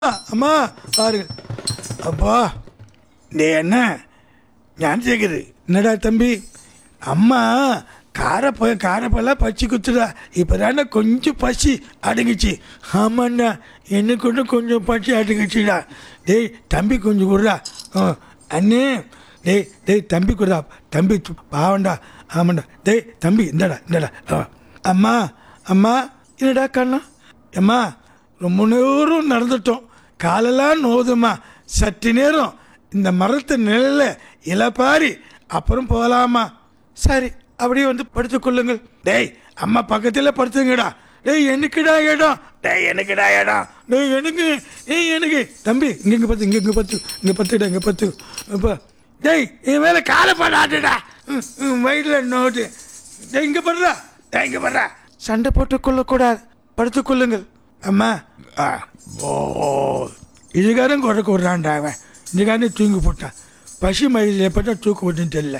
അമ്മാ പാരുங்க அப்பா டே என்ன ஞான் சேகரு என்னடா தம்பி அம்மா காரப்ப காரப்பெல்லாம் பச்சி குத்துடா இப்போ கொஞ்சம் பசி அடங்குச்சு ஆமாண்ணா எனக்கு ஒன்று கொஞ்சம் பசி அடங்குச்சுடா டேய் தம்பி கொஞ்சம் விட்றா ஆ அண்ணே டேய் டேய் தம்பி கொடுடா தம்பி து- பாவம்டா ஆமாண்டா டேய் தம்பி இந்தடா இந்தடா ஆ. அம்மா அம்மா என்னடா கண்ணா அம்மா ரொம்ப நேரம் நடந்துட்டோம் காலெல்லாம் நோதுமா சற்று நேரம் இந்த மரத்து நிழல்ல இலப்பாரி அப்புறம் போகலாமா சரி அப்படியே வந்து படுத்துக் கொள்ளுங்கள் டேய் அம்மா பக்கத்தில் படுத்துங்கடா டேய் எனக்குடா இடம் டேய் எனக்குடா இடம் டேய் எனக்கு ஏய் எனக்கு தம்பி இங்க இங்க பத்து இங்க இங்க பத்து இங்க பத்துடா இங்க பத்து இப்போ டேய் என் மேலே காலை பாடாட்டுடா வயிற்றில் நோட்டு டேய் இங்கே படுறா டேய் இங்கே படுறா சண்டை போட்டுக் கொள்ளக்கூடாது படுத்துக் கொள்ளுங்கள் அம்மா ஆ ஓ இதுக்காரன் குறைக்க விட்றான்டா அவன் இதுக்காரன் தூங்கி போட்டான் பசி மயில் எப்பட்டா தூக்கு போட்டுன்னு தெரியல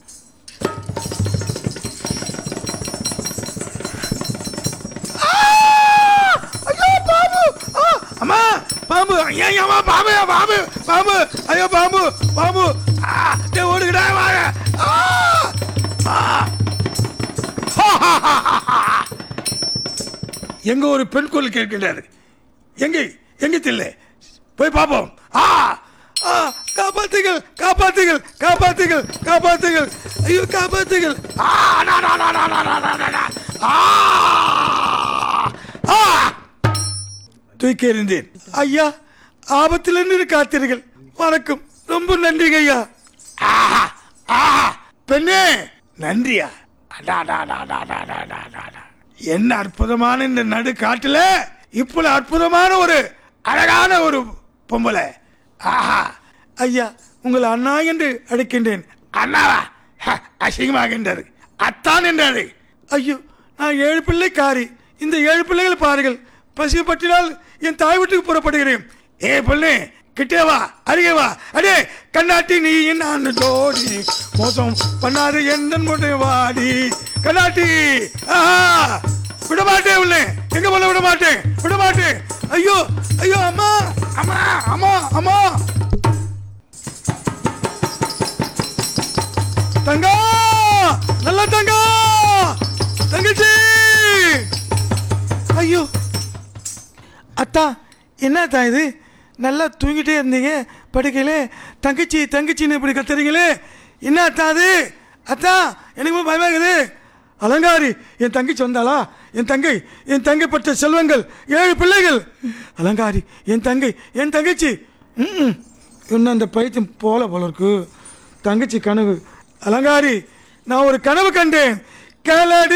ஐயோ பாம்பு ஆ, அம்மா பாம்பு ஐயா அம்மா பாம்பு பாம்பு பாம்பு ஐயோ பாம்பு பாம்பு ஆ டேய் ஓடுங்கடா வாங்க ஆ ஆ எங்க ஒரு பெண் குரல் கேட்கின்றாரு எங்கே எங்கே தில்லை போய் பார்ப்போம் ஆ ஆ காப்பாத்துகள் காப்பாத்துகள் காப்பாத்துகள் காப்பாத்துகள் ஐயோ காப்பாத்துகள் ஆ டா, டா, டா, டா, டா, டா, டா, டா, டா. ஆ ஆ தூக்கி எறிந்தேன் ஐயா ஆபத்திலிருந்து காத்தீர்கள் வணக்கம் ரொம்ப நன்றிங்க ஐயா ஆஹா ஆஹா பெண்ணே நன்றியா அடா, டா, டா, டா, டா, டா, டா, டா, டா. என்ன அற்புதமான இந்த நடு காட்டுல இப்படி அற்புதமான ஒரு அழகான ஒரு பொம்பளை ஆஹா ஐயா உங்களை அண்ணா என்று அழைக்கின்றேன் அண்ணாவா ஹ, அசிங்கமாகின்றது அத்தான் என்றாரு ஐயோ நான் ஏழு பிள்ளை காரி இந்த ஏழு பிள்ளைகள் பாருங்கள் பசி பட்டினால் என் தாய் வீட்டுக்கு புறப்படுகிறேன் ஏ பிள்ளை கிட்டே வா அருகே வா அடே கண்ணாட்டி நீ நான் ஜோடி மோசம் பண்ணாது எந்த முட்டை வாடி கண்ணாட்டி ஆஹா விட மாட்டேன் உள்ள எங்க போல விட மாட்டேன் விட மாட்டேன் ஐயோ ஐயோ அம்மா அம்மா அம்மா அம்மா தங்கம் நல்ல தங்கம் தங்கச்சி ஐயோ அத்தா என்னத்தா இது நல்லா தூங்கிட்டே இருந்தீங்க படுக்கையிலே தங்கச்சி தங்கச்சின்னு இப்படி கத்துறீங்களே என்ன அத்தா அது அத்தா எனக்கு ரொம்ப பயமா இருக்குது அலங்காரி என் தங்கச்சி வந்தாளா என் தங்கை என் தங்கை பட்ட செல்வங்கள் ஏழு பிள்ளைகள் அலங்காரி என் தங்கை என் தங்கச்சி ம் இன்னும் அந்த பைத்தியம் போல போல இருக்கு தங்கச்சி கனவு அலங்காரி நான் ஒரு கனவு கண்டேன் கேளடி